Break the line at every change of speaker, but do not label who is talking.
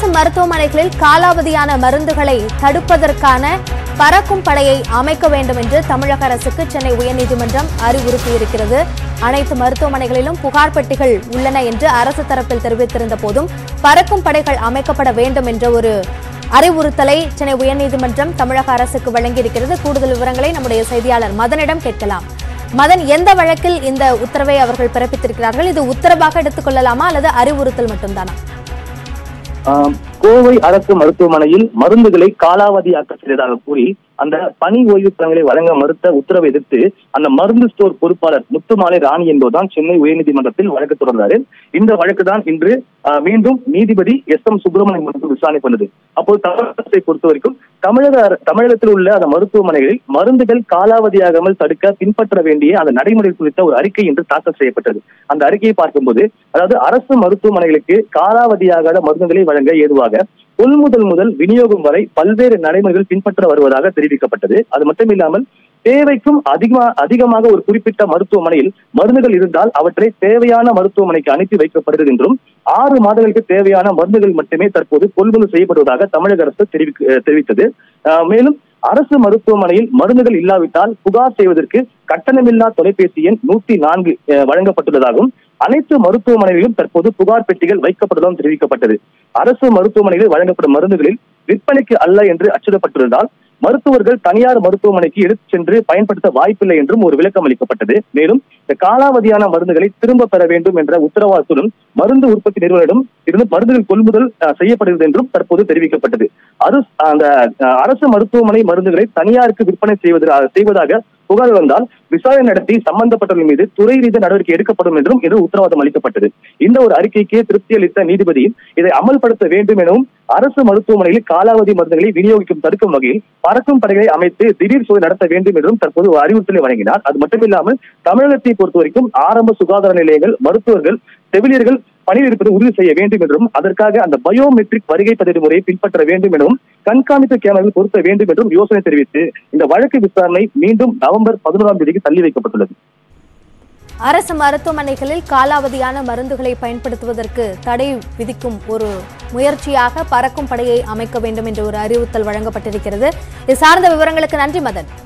அரசு மருத்துவமனைகளில் காலாவதியான மருந்துகளை தடுப்பதற்கான பறக்கும் படையை அமைக்க வேண்டும் என்று தமிழக அரசுக்கு சென்னை உயர்நீதிமன்றம் அறிவுறுத்தியிருக்கிறது அனைத்து மருத்துவமனைகளிலும் புகார் பெட்டிகள் உள்ளன என்று அரசு தரப்பில் தெரிவித்திருந்த போதும் பறக்கும் படைகள் அமைக்கப்பட வேண்டும் என்ற ஒரு அறிவுறுத்தலை சென்னை உயர்நீதிமன்றம் தமிழக அரசுக்கு வழங்கியிருக்கிறது கூடுதல் விவரங்களை நம்முடைய செய்தியாளர் மதனிடம் கேட்கலாம் மதன் எந்த வழக்கில் இந்த உத்தரவை அவர்கள் பிறப்பித்திருக்கிறார்கள் இது உத்தரவாக எடுத்துக்கொள்ளலாமா அல்லது அறிவுறுத்தல் மட்டும்தானா
ஆம், கோவை அரசு மருத்துவமனையில் மருந்துகளை காலாவதியாக்க செய்ததாக கூறி அந்த பணி ஓய்வு பலன்களை வழங்க மறுத்த உத்தரவை எதிர்த்து அந்த மருந்து ஸ்டோர் பொறுப்பாளர் முத்துமாலை ராணி என்பதுதான் சென்னை உயர்நீதிமன்றத்தில் வழக்கு தொடர்ந்தாரு இந்த வழக்கு தான் இன்று ஆ, மீண்டும் நீதிபதி எஸ் எம் சுப்பிரமணியம் முன்பு விசாரணை பண்ணது அப்போது தமிழக அரசை பொறுத்த வரைக்கும் தமிழக அர- தமிழகத்தில் உள்ள அந்த மருத்துவமனைகளில் மருந்துகள் காலாவதியாகாமல் தடுக்க பின்பற்ற வேண்டிய அந்த நடைமுறை குறித்த ஒரு அறிக்கை இன்று தாக்கல் செய்யப்பட்டது அந்த அறிக்கையை பார்க்கும்போது அதாவது அரசு மருத்துவமனைகளுக்கு காலாவதியாகாத மருந்துகளை வழங்க ஏதுவாக கொள்முதல் முதல் விநியோகம் வரை பல்வேறு நடைமுறைகள் பின்பற்ற வருவதாக தெரிவிக்கப்பட்டது அது மட்டும் இல்லாமல் தேவைக்கும் அதிகமா அதிகமாக ஒரு குறிப்பிட்ட மருத்துவமனையில் மருந்துகள் இருந்தால் அவற்றை தேவையான மருத்துவமனைக்கு அனுப்பி வைக்கப்படுகிறது என்றும் ஆறு மாதங்களுக்கு தேவையான மருந்துகள் மட்டுமே தற்போது கொள்முதல் செய்யப்படுவதாக தமிழக அரசு தெரிவிக்க அஹ் தெரிவித்தது அஹ் மேலும் அரசு மருத்துவமனையில் மருந்துகள் இல்லாவிட்டால் புகார் செய்வதற்கு கட்டணமில்லா தொலைபேசி எண் நூத்தி நான்கு அஹ் வழங்கப்பட்டுள்ளதாகவும் அனைத்து மருத்துவமனைகளிலும் தற்போது புகார் பெட்டிகள் வைக்கப்பட்டதாகவும் தெரிவிக்கப்பட்டது அரசு மருத்துவமனைகளில் வழங்கப்படும் மருந்துகளில் விற்பனைக்கு அல்ல என்று அச்சிடப்பட்டிருந்தால் மருத்துவர்கள் தனியார் மருத்துவமனைக்கு எடுத்துச் சென்று பயன்படுத்த வாய்ப்பில்லை என்றும் ஒரு விளக்கம் அளிக்கப்பட்டது மேலும் இந்த காலாவதியான மருந்துகளை திரும்ப பெற வேண்டும் என்ற உத்தரவாதத்துடன் மருந்து உற்பத்தி நிறுவனிடம் இருந்து மருந்துகள் கொள்முதல் அஹ், செய்யப்படுகிறது என்றும் தற்போது தெரிவிக்கப்பட்டது அரசு அந்த அஹ், அரசு மருத்துவமனை மருந்துகளை தனியாருக்கு விற்பனை செய்வதாக செய்வதாக புகார் வந்தால் விசாரணை நடத்தி சம்பந்தப்பட்டவர்கள் மீது துறை ரீதிய நடவடிக்கை எடுக்கப்படும் என்றும் இது உத்தரவாதம் அளிக்கப்பட்டது இந்த ஒரு அறிக்கைக்கு திருப்தி அளித்த நீதிபதி இதை அமல்படுத்த வேண்டும் எனவும் அரசு மருத்துவமனையில் காலாவதி மருந்துகளை விநியோகிக்கும் தடுக்கும் வகையில் பறக்கும் படைகளை அமைத்து திடீர் சோதனை நடத்த வேண்டும் என்றும் தற்போது ஒரு அறிவுறுத்தலை வழங்கினார் அது மட்டுமில்லாமல் தமிழகத்தை பொறுத்த வரைக்கும் ஆரம்ப சுகாதார நிலையங்கள் மருத்துவர்கள் செவிலியர்கள் பணியில் இருப்பதை உறுதி செய்ய வேண்டும் என்றும் அதற்காக அந்த பயோமெட்ரிக் வருகை பதிவு முறையை பின்பற்ற வேண்டும் எனவும் கண்காணிப்பு கேமராவில் பொருத்த வேண்டும் என்றும் யோசனை தெரிவித்து இந்த வழக்கு விசாரணை மீண்டும் நவம்பர் பதினோராம் தேதிக்கு தள்ளி வைக்கப்பட்டுள்ளது
அரசு மருத்துவமனைகளில் காலாவதியான மருந்துகளை பயன்படுத்துவதற்கு தடை விதிக்கும் ஒரு முயற்சியாக பறக்கும் படையை அமைக்க வேண்டும் என்ற ஒரு அறிவுறுத்தல் வழங்கப்பட்டிருக்கிறது இது சார்ந்த விவரங்களுக்கு நன்றி மதன்